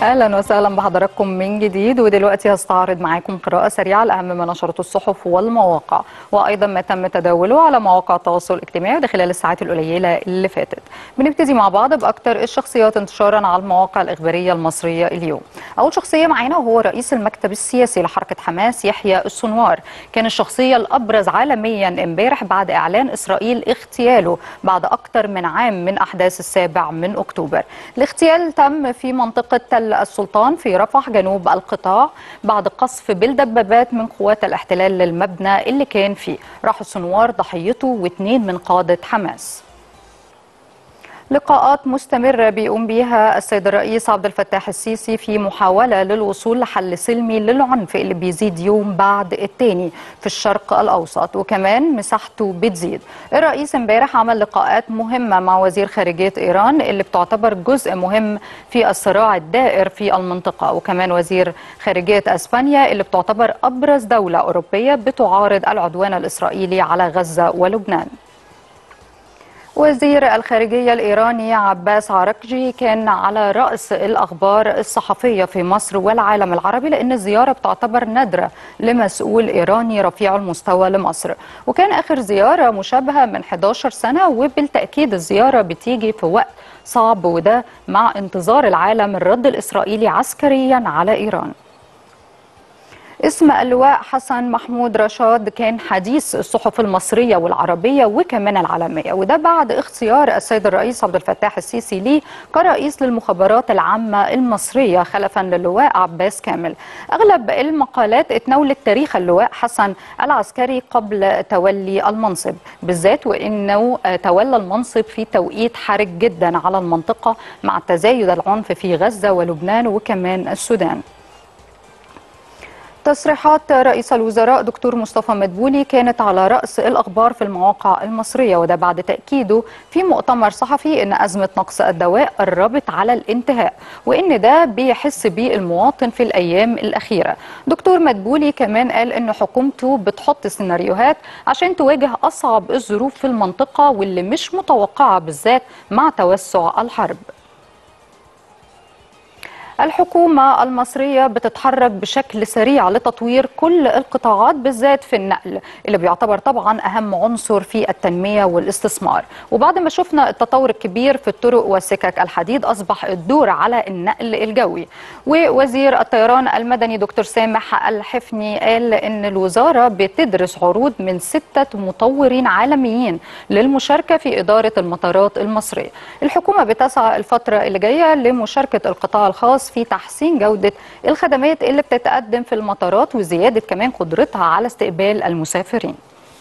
اهلا وسهلا بحضراتكم من جديد ودلوقتي هستعرض معاكم قراءه سريعه لاهم ما نشرته الصحف والمواقع وايضا ما تم تداوله على مواقع التواصل الاجتماعي وده خلال الساعات القليله اللي فاتت بنبتدي مع بعض باكثر الشخصيات انتشارا على المواقع الاخباريه المصريه اليوم اول شخصيه معانا وهو رئيس المكتب السياسي لحركه حماس يحيى السنوار كان الشخصيه الابرز عالميا امبارح بعد اعلان اسرائيل اغتياله بعد اكثر من عام من احداث السابع من اكتوبر الاغتيال تم في منطقه تل السلطان في رفح جنوب القطاع بعد قصف بالدبابات من قوات الاحتلال للمبنى اللي كان فيه راح السنوار ضحيته واثنين من قادة حماس لقاءات مستمرة بيقوم بيها السيد الرئيس عبد الفتاح السيسي في محاولة للوصول لحل سلمي للعنف اللي بيزيد يوم بعد التاني في الشرق الأوسط وكمان مساحته بتزيد الرئيس امبارح عمل لقاءات مهمة مع وزير خارجية إيران اللي بتعتبر جزء مهم في الصراع الدائر في المنطقة وكمان وزير خارجية أسبانيا اللي بتعتبر أبرز دولة أوروبية بتعارض العدوان الإسرائيلي على غزة ولبنان وزير الخارجية الإيراني عباس عرقجي كان على رأس الأخبار الصحفية في مصر والعالم العربي لأن الزيارة بتعتبر نادرة لمسؤول إيراني رفيع المستوى لمصر وكان آخر زيارة مشابهة من 11 سنة وبالتأكيد الزيارة بتيجي في وقت صعب وده مع انتظار العالم الرد الإسرائيلي عسكريا على إيران اسم اللواء حسن محمود رشاد كان حديث الصحف المصرية والعربية وكمان العالمية وده بعد اختيار السيد الرئيس عبد الفتاح السيسي ليه كرئيس للمخابرات العامة المصرية خلفا للواء عباس كامل أغلب المقالات اتناولت تاريخ اللواء حسن العسكري قبل تولي المنصب بالذات وإنه تولى المنصب في توقيت حرج جدا على المنطقة مع تزايد العنف في غزة ولبنان وكمان السودان تصريحات رئيس الوزراء دكتور مصطفى مدبولي كانت على رأس الأخبار في المواقع المصرية وده بعد تأكيده في مؤتمر صحفي أن أزمة نقص الدواء قربت على الانتهاء وأن ده بيحس بيه المواطن في الأيام الأخيرة دكتور مدبولي كمان قال أن حكومته بتحط سيناريوهات عشان تواجه أصعب الظروف في المنطقة واللي مش متوقعة بالذات مع توسع الحرب الحكومة المصرية بتتحرك بشكل سريع لتطوير كل القطاعات بالذات في النقل اللي بيعتبر طبعا أهم عنصر في التنمية والاستثمار وبعد ما شفنا التطور الكبير في الطرق وسكك الحديد أصبح الدور على النقل الجوي ووزير الطيران المدني دكتور سامح الحفني قال إن الوزارة بتدرس عروض من ستة مطورين عالميين للمشاركة في إدارة المطارات المصرية الحكومة بتسعى الفترة اللي جاية لمشاركة القطاع الخاص في تحسين جودة الخدمات اللي بتتقدم في المطارات وزيادة كمان قدرتها على استقبال المسافرين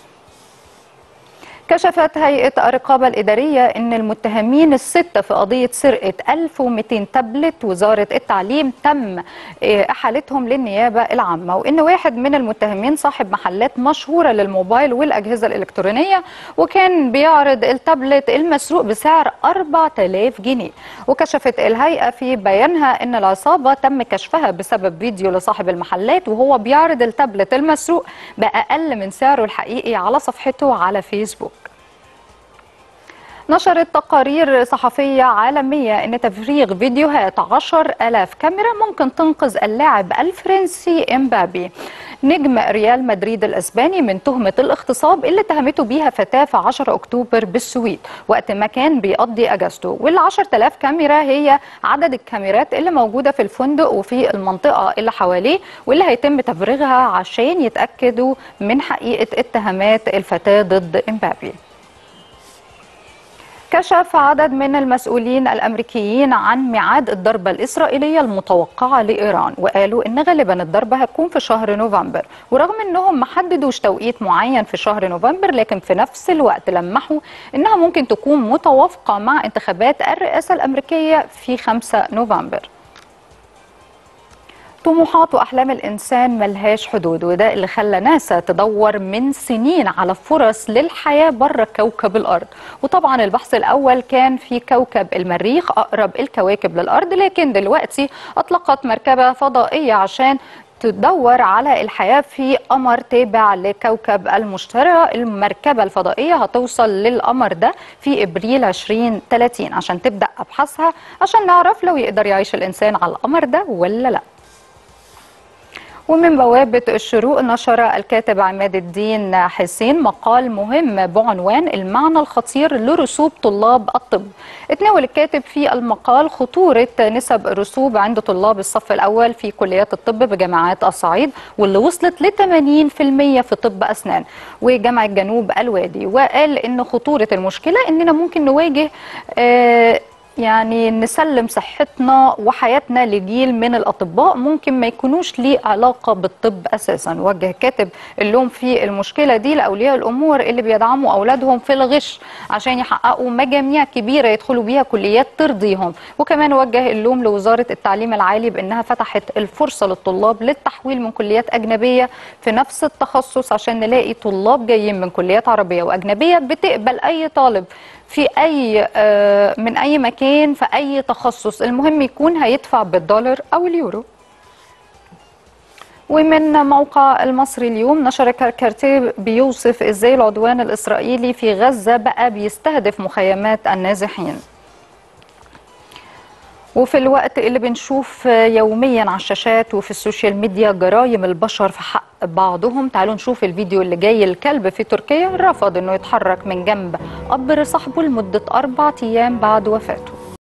كشفت هيئة الرقابة الإدارية أن المتهمين الستة في قضية سرقة 1200 تابلت وزارة التعليم تم إحالتهم للنيابة العامة وأن واحد من المتهمين صاحب محلات مشهورة للموبايل والأجهزة الإلكترونية وكان بيعرض التابلت المسروق بسعر 4000 جنيه وكشفت الهيئة في بيانها أن العصابة تم كشفها بسبب فيديو لصاحب المحلات وهو بيعرض التابلت المسروق بأقل من سعره الحقيقي على صفحته على فيسبوك نشرت تقارير صحفية عالمية أن تفريغ فيديوهات عشر ألاف كاميرا ممكن تنقذ اللاعب الفرنسي إمبابي نجم ريال مدريد الاسباني من تهمه الاغتصاب اللي اتهمته بيها فتاه في 10 اكتوبر بالسويد وقت ما كان بيقضي اجازته وال 10000 كاميرا هي عدد الكاميرات اللي موجوده في الفندق وفي المنطقه اللي حواليه واللي هيتم تفريغها عشان يتاكدوا من حقيقه اتهامات الفتاه ضد امبابي كشف عدد من المسؤولين الامريكيين عن ميعاد الضربه الاسرائيليه المتوقعه لايران وقالوا ان غالبا الضربه هتكون في شهر نوفمبر ورغم انهم ما حددوش توقيت معين في شهر نوفمبر لكن في نفس الوقت لمحوا انها ممكن تكون متوافقه مع انتخابات الرئاسه الامريكيه في 5 نوفمبر طموحات واحلام الانسان ملهاش حدود وده اللي خلى ناسا تدور من سنين على فرص للحياه بره كوكب الارض وطبعا البحث الاول كان في كوكب المريخ اقرب الكواكب للارض لكن دلوقتي اطلقت مركبه فضائيه عشان بتدور على الحياة في قمر تابع لكوكب المشتري المركبة الفضائية هتوصل للقمر ده في إبريل 2030 عشان تبدأ أبحاثها عشان نعرف لو يقدر يعيش الإنسان على القمر ده ولا لأ ومن بوابة الشروق نشر الكاتب عماد الدين حسين مقال مهم بعنوان المعنى الخطير لرسوب طلاب الطب اتناول الكاتب في المقال خطورة نسب الرسوب عند طلاب الصف الأول في كليات الطب بجامعات الصعيد واللي وصلت ل 80% في طب أسنان وجامعة جنوب الوادي وقال إن خطورة المشكلة إننا ممكن نواجه آه يعني نسلم صحتنا وحياتنا لجيل من الاطباء ممكن ما يكونوش ليه علاقه بالطب اساسا وجه كاتب اللوم في المشكله دي لاولياء الامور اللي بيدعموا اولادهم في الغش عشان يحققوا مجاميع كبيره يدخلوا بيها كليات ترضيهم وكمان وجه اللوم لوزاره التعليم العالي بانها فتحت الفرصه للطلاب للتحويل من كليات اجنبيه في نفس التخصص عشان نلاقي طلاب جايين من كليات عربيه واجنبيه بتقبل اي طالب في اي من اي مكان في اي تخصص المهم يكون هيدفع بالدولار او اليورو ومن موقع المصري اليوم نشر كاركارتيه بيوصف ازاي العدوان الاسرائيلي في غزه بقى بيستهدف مخيمات النازحين وفي الوقت اللي بنشوف يوميا على الشاشات وفي السوشيال ميديا جرائم البشر في حق بعضهم تعالوا نشوف الفيديو اللي جاي الكلب في تركيا رفض انه يتحرك من جنب قبر صاحبه لمدة أربع أيام بعد وفاته